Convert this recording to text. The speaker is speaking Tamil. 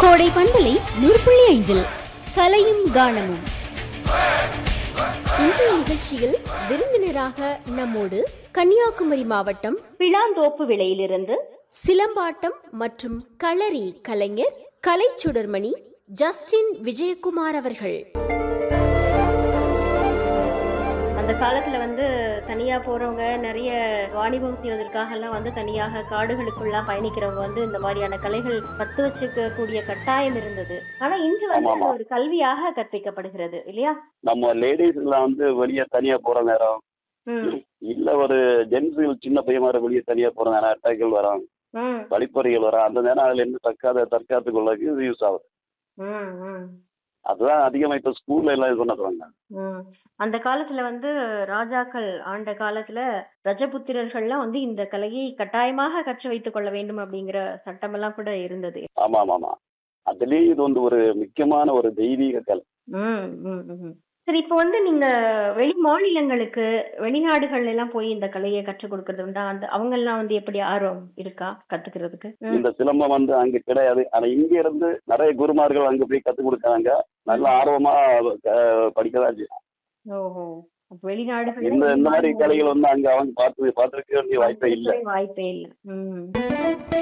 கோடை பண்பலை நூறு புள்ளி ஐந்தில் கலையும் கானமும் இன்றைய நிகழ்ச்சியில் விருந்தினராக நம்மோடு கன்னியாகுமரி மாவட்டம் பிளாந்தோப்பு விலையிலிருந்து சிலம்பாட்டம் மற்றும் களரி கலைஞர் கலைச்சுடர்மணி ஜஸ்டின் விஜயகுமார் அவர்கள் அந்த காலத்துல வந்து தனியா போறவங்க நிறைய வாணிபம் செய்வதற்காக எல்லாம் வந்து தனியாக காடுகளுக்குள்ளாம் பயணிக்கிறவங்க வந்து இந்த மாதிரியான கலைகள் கத்து வச்சுக்க கூடிய கட்டாயம் இருந்தது ஆனா இன்று வந்து ஆமாமா. அது ஒரு கல்வியாக கற்பிக்கப்படுகிறது இல்லையா நம்ம லேடிஸ் எல்லாம் வந்து வெளியே தனியா போற நேரம் ம் இல்ல ஒரு ஜென்ஸுகள் சின்ன பையன் மாதிரி வெளியே தனியா போற நேரம் அட்டாக்கள் வரும் ம் வழிப்பறிகள் வரும் அந்த நேரம் அதுல இருந்து தற்காத தற்காத்து கொள்ளக்கு இது யூஸ் ஆகுது ம் ம் அதுதான் அதிகமா இப்ப ஸ்கூல்ல எல்லாம் இது பண்ண சொல்றாங்க ம். அந்த காலத்துல வந்து ராஜாக்கள் ஆண்ட காலத்துல ரஜபுத்திரர்கள்லாம் வந்து இந்த கலையை கட்டாயமாக கற்று வைத்துக் கொள்ள வேண்டும் அப்படிங்கிற சட்டமெல்லாம் கூட இருந்தது ஆமா ஆமா ஆமா அதுலயே இது வந்து ஒரு முக்கியமான ஒரு தெய்வீக கலை ம், ம், ம். சரி இப்போ வந்து நீங்க வெளி மாநிலங்களுக்கு வெளிநாடுகள்ல எல்லாம் போய் இந்த கலையை கற்றுக் கொடுக்கறது உண்டா அந்த அவங்க எல்லாம் வந்து எப்படி ஆர்வம் இருக்கா கத்துக்கிறதுக்கு ம். இந்த சிலம்பம் வந்து அங்க கிடையாது ஆனா இங்க இருந்து நிறைய குருமார்கள் அங்க போய் கத்து கொடுக்கறாங்க நல்ல ஆர்வமா அஹ், படிக்கதான் செய்யும் ஓஹோ அப்ப வெளிநாடுகள்ல இந்த இந்த மாதிரி மாநில- கலைகள் வந்து அங்க அவங்க பார்த்து பார்த்துருக்க வேண்டிய வாய்ப்பே இல்லை வாய்ப்பே இல்லை ம்